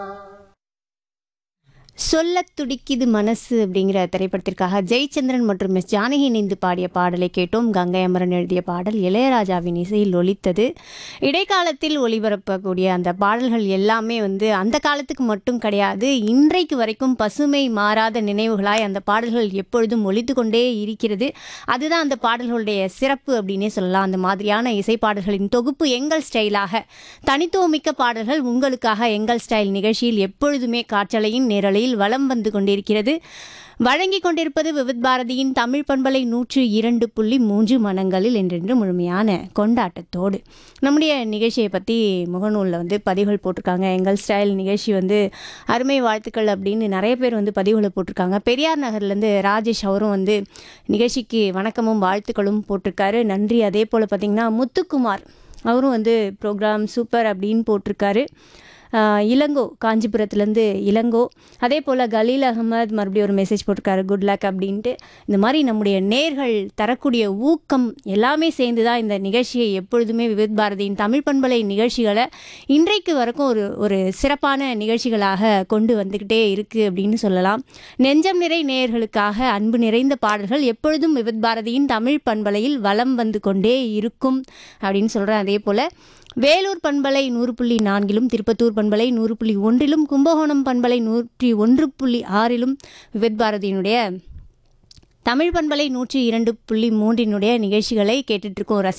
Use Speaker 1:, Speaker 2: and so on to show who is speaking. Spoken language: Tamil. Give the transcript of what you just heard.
Speaker 1: சொல்லத் துடிக்குது மனசு அப்படிங்கிற திரைப்படத்திற்காக ஜெயச்சந்திரன் மற்றும் எஸ் ஜானகி இணைந்து பாடிய பாடலை கேட்டோம் கங்கை அமரன் எழுதிய பாடல் இளையராஜாவின் இசையில் ஒலித்தது இடைக்காலத்தில் ஒளிபரப்பக்கூடிய அந்த பாடல்கள் எல்லாமே வந்து அந்த காலத்துக்கு மட்டும் கிடையாது இன்றைக்கு வரைக்கும் பசுமை மாறாத நினைவுகளாய் அந்த பாடல்கள் எப்பொழுதும் ஒலித்து கொண்டே இருக்கிறது அதுதான் அந்த பாடல்களுடைய சிறப்பு அப்படின்னே சொல்லலாம் அந்த மாதிரியான இசை பாடல்களின் தொகுப்பு எங்கள் ஸ்டைலாக தனித்துவமிக்க பாடல்கள் உங்களுக்காக எங்கள் ஸ்டைல் நிகழ்ச்சியில் எப்பொழுதுமே காற்றலையின் நேரலையில் வலம் வந்து கொண்டிருக்கிறது வழங்கி கொண்டிருப்பது விவித் பாரதியின் தமிழ் பண்பலை நூற்று இரண்டு புள்ளி மூன்று மனங்களில் என்றென்று முழுமையான கொண்டாட்டத்தோடு நம்முடைய நிகழ்ச்சியை பற்றி முகநூலில் வந்து பதிவுகள் போட்டிருக்காங்க எங்கள் ஸ்டைல் நிகழ்ச்சி வந்து அருமை வாழ்த்துக்கள் அப்படின்னு நிறைய பேர் வந்து பதிவுகளை போட்டிருக்காங்க பெரியார் நகர்லேருந்து ராஜேஷ் அவரும் வந்து நிகழ்ச்சிக்கு வணக்கமும் வாழ்த்துக்களும் போட்டிருக்காரு நன்றி அதே போல் பார்த்திங்கன்னா முத்துக்குமார் அவரும் வந்து ப்ரோக்ராம் சூப்பர் அப்படின்னு போட்டிருக்காரு ஆஹ் இளங்கோ காஞ்சிபுரத்துலேருந்து இளங்கோ அதே போல் கலீல் அகமது மறுபடியும் ஒரு மெசேஜ் போட்டிருக்காரு குட் லக் அப்படின்ட்டு இந்த மாதிரி நம்முடைய நேர்கள் தரக்கூடிய ஊக்கம் எல்லாமே சேர்ந்து தான் இந்த நிகழ்ச்சியை எப்பொழுதுமே விவித் பாரதியின் தமிழ் பண்பலை நிகழ்ச்சிகளை இன்றைக்கு வரைக்கும் ஒரு ஒரு சிறப்பான நிகழ்ச்சிகளாக கொண்டு வந்துக்கிட்டே இருக்குது அப்படின்னு சொல்லலாம் நெஞ்சம் நிறை நேயர்களுக்காக அன்பு நிறைந்த பாடல்கள் எப்பொழுதும் விவித் பாரதியின் தமிழ் பண்பலையில் வலம் வந்து கொண்டே இருக்கும் அப்படின்னு சொல்கிறேன் அதே போல் வேலூர் பண்பலை நூறு புள்ளி நான்கிலும் திருப்பத்தூர் பண்பலை நூறு புள்ளி ஒன்றிலும் கும்பகோணம் பண்பலை நூற்றி ஒன்று புள்ளி ஆறிலும் விவித் பாரதியினுடைய தமிழ் பண்பலை நூற்றி இரண்டு புள்ளி மூன்றினுடைய நிகழ்ச்சிகளை கேட்டுட்ருக்கோம் ரசி